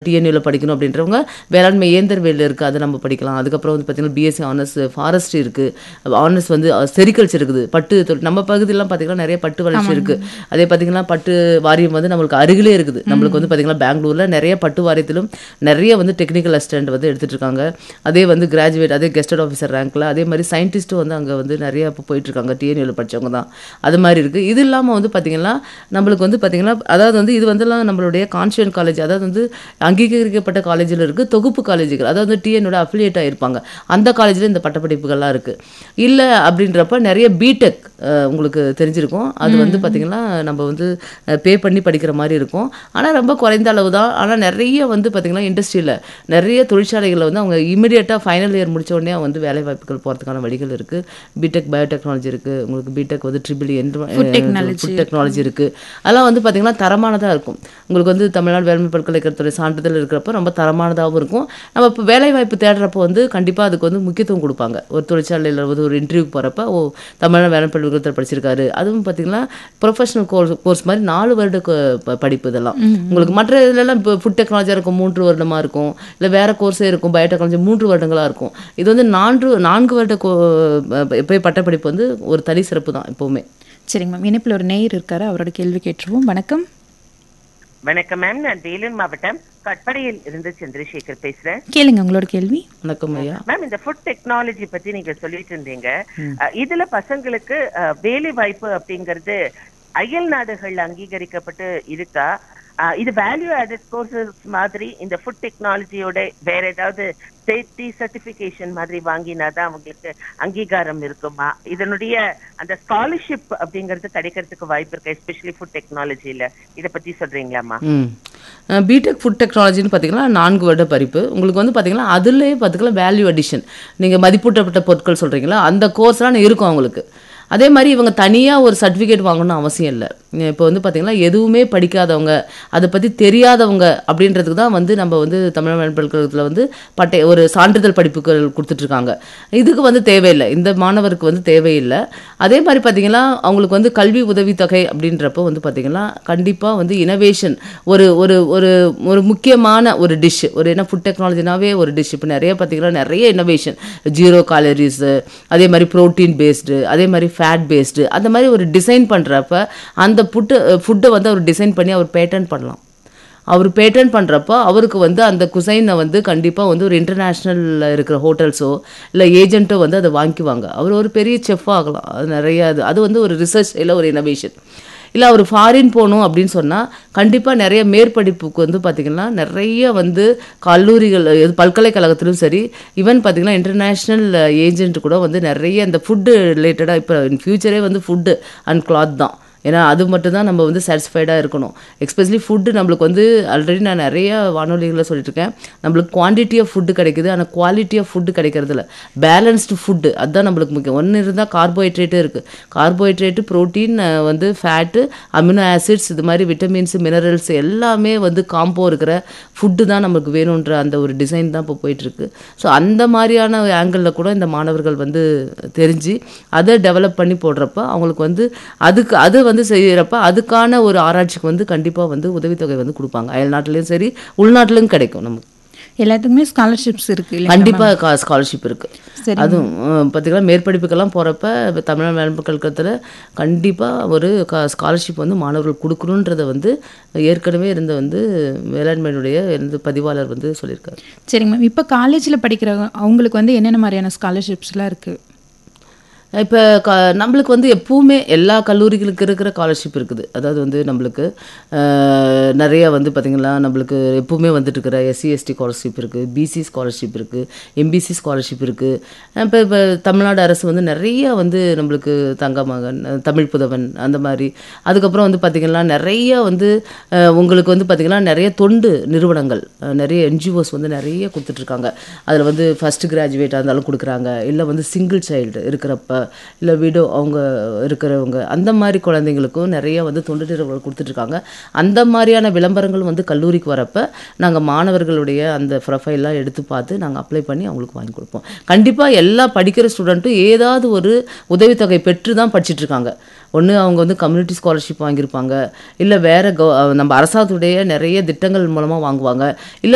டிஎன்யூவில் படிக்கணும் அப்படின்றவங்க வேளாண்மை இயந்திரவியல் இருக்குது அதை நம்ம படிக்கலாம் அதுக்கப்புறம் வந்து பார்த்தீங்கன்னா பிஎஸ்சி ஆனர்ஸ் ஃபாரஸ்ட்ரி இருக்குது ஆனர்ஸ் வந்து செரிகல்ச்சர் இருக்குது பட்டு தொழில் நம்ம பகுதியெல்லாம் பார்த்தீங்கன்னா நிறைய பட்டு வளர்ச்சி இருக்குது அதே பார்த்தீங்கன்னா பட்டு வாரியம் வந்து நம்மளுக்கு அருகிலே இருக்குது நம்மளுக்கு வந்து பார்த்தீங்கன்னா பெங்களூரில் நிறைய பட்டு வாரியத்திலும் நிறைய வந்து டெக்னிக்கல் அசிஸ்டன்ட் வந்து எடுத்துட்டு இருக்காங்க அதே வந்து கிராஜுவேட் அதே கெஸ்டட் ஆஃபீஸர் ரேங்க்ல அதே மாதிரி சயின்டிஸ்ட்டும் வந்து அங்கே வந்து நிறைய இப்போ போயிட்டு இருக்காங்க டிஎன்யூவில் படிச்சவங்க தான் அது மாதிரி இருக்குது இது இல்லாமல் வந்து பார்த்தீங்கன்னா நம்மளுக்கு வந்து பார்த்தீங்கன்னா அதாவது வந்து இது வந்துலாம் நம்மளுடைய கான்ஸ்டியூன் காலேஜ் அதாவது வந்து அங்கீகரிக்கப்பட்ட காலேஜில் இருக்குது தொகுப்பு காலேஜுகள் அதாவது வந்து டிஎனோட அஃபிலியேட் ஆகிருப்பாங்க அந்த காலேஜில் இந்த பட்டப்படிப்புகள்லாம் இருக்குது இல்லை அப்படின்றப்ப நிறைய பிடெக் உங்களுக்கு தெரிஞ்சிருக்கும் அது வந்து பார்த்திங்கன்னா நம்ம வந்து பே பண்ணி படிக்கிற மாதிரி இருக்கும் ஆனால் ரொம்ப குறைந்த அளவு தான் ஆனால் நிறைய வந்து பார்த்திங்கன்னா இண்டஸ்ட்ரியில் நிறைய தொழிற்சாலைகளில் வந்து அவங்க இமிடியேட்டாக ஃபைனல் இயர் முடிச்ச உடனே வந்து வேலை வாய்ப்புகள் போகிறதுக்கான வழிகள் இருக்குது பிடெக் பயோடெக்னாலஜி இருக்குது உங்களுக்கு பிடெக் வந்து triple Food technology. Food technology இருக்குது அதெல்லாம் வந்து பார்த்திங்கன்னா தரமானதாக இருக்கும் உங்களுக்கு வந்து தமிழ்நாடு வேளாண்மை பல்கலைக்கழகத்துறை சான்றிதழ் இருக்கிறப்ப ரொம்ப தரமானதாகவும் இருக்கும் நம்ம இப்போ வேலை வாய்ப்பு தேடுறப்போ வந்து கண்டிப்பாக அதுக்கு வந்து முக்கியத்துவம் கொடுப்பாங்க ஒரு தொழிற்சாலையில் வந்து ஒரு இன்டர்வியூக்கு போகிறப்ப ஓ தமிழ்நாடு வேளாண் பல்கலைக்கழகத்தில் படிச்சிருக்காரு அதுவும் பார்த்திங்கன்னா ப்ரொஃபஷனல் கோர்ஸ் கோர்ஸ் மாதிரி நாலு வருட க- ப- படிப்பு இதெல்லாம் உங்களுக்கு மற்ற இதுலலாம் இப்போ ஃபுட் டெக்னாலஜியாக இருக்கும் மூன்று வருடமாக இருக்கும் இல்லை வேற கோர்ஸே இருக்கும் பயோடெக்னாலஜி மூன்று வருடங்களாக இருக்கும் இது வந்து நான்கு நான்கு வருட கோ போய் பட்டப்படிப்பு வந்து ஒரு தனி சிறப்பு தான் எப்போவுமே சரிங்க மேம் இணைப்பில் ஒரு நேயர் இருக்காரு அவரோட கேள்வி கேட்டுருவோம் வணக்கம் வணக்கம் மேம் நான் வேலூர் மாவட்டம் கட்படையில் இருந்து சந்திரசேகர் பேசுறேன் கேளுங்க உங்களோட கேள்வி வணக்கம் ஐயா மேம் இந்த ஃபுட் டெக்னாலஜி பத்தி நீங்க சொல்லிட்டு இருந்தீங்க அஹ், இதுல பசங்களுக்கு அஹ், வேலை வாய்ப்பு அப்படிங்கிறது அயல் நாடுகள்ல அங்கீகரிக்கப்பட்டு இருக்கா அஹ், இது வேல்யூ ஆடட் கோர்சஸ் மாதிரி இந்த ஃபுட் டெக்னாலஜியோட வேற ஏதாவது சேஃப்டி சர்டிபிகேஷன் மாதிரி வாங்கினாதான் அவங்களுக்கு அங்கீகாரம் இருக்குமா இதனுடைய அந்த ஸ்காலர்ஷிப் அப்படிங்கிறது கிடைக்கிறதுக்கு வாய்ப்பு இருக்கு எஸ்பெஷலி ஃபுட் டெக்னாலஜில இத பத்தி சொல்றீங்களாமா ம் பிடெக் ஃபுட் டெக்னாலஜின்னு பார்த்தீங்கன்னா நான்கு வருட படிப்பு உங்களுக்கு வந்து பார்த்தீங்கன்னா அதுலேயே பார்த்துக்கலாம் வேல்யூ அடிஷன் நீங்கள் மதிப்பூட்டப்பட்ட பொருட்கள் சொல்கிறீங்களா அந்த கோர்ஸ்லாம் இருக்கும் அவங்களுக்கு அதே மாதிரி இவங்க தனியாக ஒரு சர்டிஃபிகேட் வாங்கணும்னு அவசியம் இல்லை இப்போ வந்து பார்த்தீங்கன்னா எதுவுமே படிக்காதவங்க அதை பற்றி தெரியாதவங்க அப்படின்றதுக்கு தான் வந்து நம்ம வந்து தமிழ்நாடு பல்கலைக்கழகத்தில் வந்து பட்டை ஒரு சான்றிதழ் படிப்புகள் கொடுத்துட்ருக்காங்க இதுக்கு வந்து தேவையில்லை இந்த மாணவருக்கு வந்து தேவையில்லை அதே மாதிரி பார்த்தீங்கன்னா அவங்களுக்கு வந்து கல்வி உதவித்தொகை அப்படின்றப்போ வந்து பார்த்தீங்கன்னா கண்டிப்பாக வந்து இனோவேஷன் ஒரு ஒரு ஒரு ஒரு முக்கியமான ஒரு டிஷ் ஒரு என்ன ஃபுட் டெக்னாலஜினாவே ஒரு டிஷ் இப்போ நிறைய பார்த்தீங்கன்னா நிறைய இனோவேஷன் ஜீரோ காலரிஸு அதே மாதிரி ப்ரோட்டீன் பேஸ்டு அதே மாதிரி ஃபேட் பேஸ்டு அந்த மாதிரி ஒரு டிசைன் பண்ணுறப்ப அந்த ஃபுட்டு ஃபுட்டை வந்து அவர் டிசைன் பண்ணி அவர் பேட்டன் பண்ணலாம் அவர் பேட்டன் பண்ணுறப்போ அவருக்கு வந்து அந்த குசைனை வந்து கண்டிப்பாக வந்து ஒரு இன்டர்நேஷ்னலில் இருக்கிற ஹோட்டல்ஸோ இல்லை ஏஜென்ட்டோ வந்து அதை வாங்கிக்குவாங்க அவர் ஒரு பெரிய செஃப் ஆகலாம் அது நிறைய அது அது வந்து ஒரு ரிசர்ச் இல்லை ஒரு இனோவேஷன் இல்லை அவர் ஃபாரின் போகணும் அப்படின்னு சொன்னால் கண்டிப்பாக நிறைய மேற்படிப்புக்கு வந்து பார்த்திங்கன்னா நிறைய வந்து கல்லூரிகள் இது பல்கலைக்கழகத்திலும் சரி ஈவன் பார்த்திங்கன்னா இன்டர்நேஷ்னல் ஏஜென்ட் கூட வந்து நிறைய இந்த ஃபுட்டு ரிலேட்டடாக இப்போ இன் ஃபியூச்சரே வந்து ஃபுட்டு அண்ட் கிளாத் தான் ஏன்னா அது மட்டும் தான் நம்ம வந்து சாட்டிஸ்ஃபைடாக இருக்கணும் எஸ்பெஷலி ஃபுட்டு நம்மளுக்கு வந்து ஆல்ரெடி நான் நிறைய வானொலிகளில் சொல்லிட்டு இருக்கேன் நம்மளுக்கு குவான்டிட்டி ஆஃப் ஃபுட்டு கிடைக்குது ஆனால் குவாலிட்டி ஆஃப் ஃபுட்டு கிடைக்கிறது இல்லை பேலன்ஸ்டு ஃபுட்டு அதுதான் நம்மளுக்கு முக்கியம் ஒன்று இருந்தால் கார்போஹைட்ரேட்டும் இருக்குது கார்போஹைட்ரேட்டு ப்ரோட்டீன் வந்து ஃபேட்டு அமினோ ஆசிட்ஸ் இது மாதிரி விட்டமின்ஸ் மினரல்ஸ் எல்லாமே வந்து காம்போ இருக்கிற ஃபுட்டு தான் நமக்கு வேணுன்ற அந்த ஒரு டிசைன் தான் இப்போ போயிட்டுருக்கு ஸோ அந்த மாதிரியான ஆங்கிளில் கூட இந்த மாணவர்கள் வந்து தெரிஞ்சு அதை டெவலப் பண்ணி போடுறப்ப அவங்களுக்கு வந்து அதுக்கு அது வந்து செய்கிறப்ப அதுக்கான ஒரு ஆராய்ச்சிக்கு வந்து கண்டிப்பாக வந்து உதவித்தொகை வந்து கொடுப்பாங்க அயல் நாட்டிலையும் சரி உள்நாட்டிலும் கிடைக்கும் நமக்கு எல்லாத்துக்குமே ஸ்காலர்ஷிப்ஸ் இருக்கு இல்லைங்களா கண்டிப்பாக ஸ்காலர்ஷிப் இருக்குது சரி அதுவும் அஹ், பார்த்தீங்கன்னா மேற்படிப்புக்கெல்லாம் போகிறப்ப தமிழ்நாடு வேளாண் கழகத்தில் கண்டிப்பாக ஒரு க ஸ்காலர்ஷிப் வந்து மாணவர்கள் கொடுக்கணுன்றத வந்து ஏற்கனவே இருந்த வந்து வேளாண்மையினுடைய இருந்து பதிவாளர் வந்து சொல்லியிருக்காரு சரிங்க மேம் இப்போ காலேஜில் படிக்கிறவங்க அவங்களுக்கு வந்து என்னென்ன மாதிரியான ஸ்காலர்ஷிப்ஸ்லாம் இருக்குது இப்போ க நம்மளுக்கு வந்து எப்பவுமே எல்லா கல்லூரிகளுக்கு இருக்கிற ஸ்காலர்ஷிப் இருக்குது அதாவது வந்து நம்மளுக்கு அஹ், நிறைய வந்து பார்த்திங்கன்னா நம்மளுக்கு எப்பவுமே வந்துட்டு இருக்கிற எஸ்சி எஸ்டி ஸ்காலர்ஷிப் இருக்குது பிசி ஸ்காலர்ஷிப் இருக்குது எம்பிசி ஸ்காலர்ஷிப் இருக்குது இப்போ இப்போ தமிழ்நாடு அரசு வந்து நிறைய வந்து நம்மளுக்கு தங்க மகன் அஹ், தமிழ் புதவன் அந்த மாதிரி அதுக்கப்புறம் வந்து பார்த்திங்கன்னா நிறைய வந்து அஹ், உங்களுக்கு வந்து பார்த்திங்கன்னா நிறைய தொண்டு நிறுவனங்கள் அஹ், நிறைய என்ஜிஓஸ் வந்து நிறைய கொடுத்துட்ருக்காங்க அதில் வந்து ஃபஸ்ட் கிராஜுவேட்டாக இருந்தாலும் கொடுக்குறாங்க இல்லை வந்து சிங்கிள் சைல்டு இருக்கிறப்ப இல்லை விடோ அவங்க இருக்கிறவங்க அந்த மாதிரி குழந்தைங்களுக்கும் நிறைய வந்து தொண்டு நிறுவனங்கள் கொடுத்துட்ருக்காங்க அந்த மாதிரியான விளம்பரங்கள் வந்து கல்லூரிக்கு வரப்ப நாங்கள் மாணவர்களுடைய அந்த ப்ரொஃபைல்லாம் எடுத்து பார்த்து நாங்கள் அப்ளை பண்ணி அவங்களுக்கு வாங்கி கொடுப்போம் கண்டிப்பாக எல்லா படிக்கிற ஸ்டூடெண்ட்டும் ஏதாவது ஒரு உதவித்தொகை பெற்று தான் படிச்சிட்டு இருக்காங்க ஒன்று அவங்க வந்து கம்யூனிட்டி ஸ்காலர்ஷிப் வாங்கியிருப்பாங்க இல்லை வேற கவ நம்ம அரசாங்கத்துடைய நிறைய திட்டங்கள் மூலமாக வாங்குவாங்க இல்லை